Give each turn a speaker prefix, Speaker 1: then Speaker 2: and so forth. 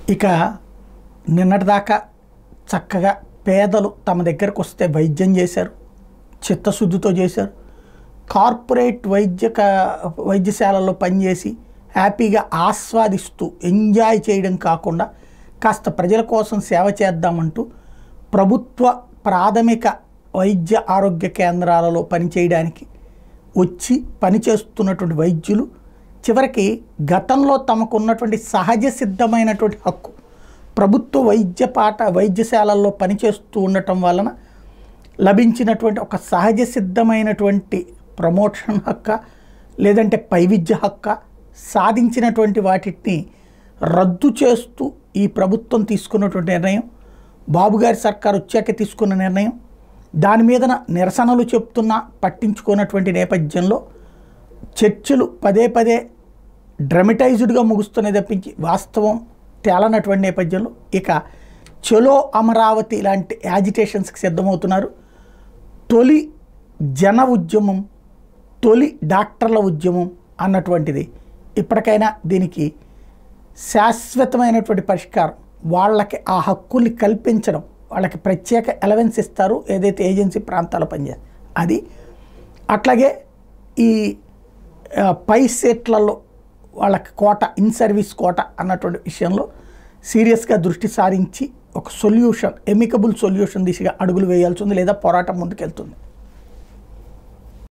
Speaker 1: ఇక నిన్నటిదాకా చక్కగా పేదలు తమ దగ్గరకు వస్తే వైద్యం చేశారు చిత్తశుద్ధితో చేశారు కార్పొరేట్ వైద్య క- వైద్యశాలల్లో పనిచేసి హ్యాపీగా ఆస్వాదిస్తూ ఎంజాయ్ చేయడం కాకుండా కాస్త ప్రజల కోసం సేవ చేద్దామంటూ ప్రభుత్వ ప్రాథమిక వైద్య ఆరోగ్య కేంద్రాలలో పనిచేయడానికి వచ్చి పనిచేస్తున్నటువంటి వైద్యులు చివరికి గతంలో తమకు ఉన్నటువంటి సహజ సిద్ధమైనటువంటి హక్కు ప్రభుత్వ వైద్య పాఠ వైద్యశాలల్లో పనిచేస్తూ ఉండటం వలన లభించినటువంటి ఒక సహజ సిద్ధమైనటువంటి ప్రమోషన్ హక్క లేదంటే పై విద్య హక్క సాధించినటువంటి వాటిని రద్దు చేస్తూ ఈ ప్రభుత్వం తీసుకున్నటువంటి నిర్ణయం బాబు గారి సర్కార్ వచ్చాక తీసుకున్న నిర్ణయం దాని మీద నిరసనలు చెప్తున్నా పట్టించుకున్నటువంటి నేపథ్యంలో చర్చలు పదే పదే డ్రమటైజ్డ్గా ముగుస్తున్నాయి తప్పించి వాస్తవం తేలనటువంటి నేపథ్యంలో ఇక చలో అమరావతి లాంటి యాజిటేషన్స్కి సిద్ధమవుతున్నారు తొలి జన ఉద్యమం తొలి డాక్టర్ల ఉద్యమం అన్నటువంటిది ఇప్పటికైనా దీనికి శాశ్వతమైనటువంటి పరిష్కారం వాళ్ళకి ఆ హక్కుల్ని కల్పించడం వాళ్ళకి ప్రత్యేక ఎలవెన్స్ ఇస్తారు ఏదైతే ఏజెన్సీ ప్రాంతాల పనిచేస్తారు అది అట్లాగే ఈ ఆ, పై సీట్లలో వాళ్ళకి కోట ఇన్ సర్వీస్ కోట అన్నటువంటి విషయంలో సీరియస్గా దృష్టి సారించి ఒక సొల్యూషన్ ఎమికబుల్ సొల్యూషన్ దిశగా అడుగులు వేయాల్సి ఉంది లేదా పోరాటం ముందుకెళ్తుంది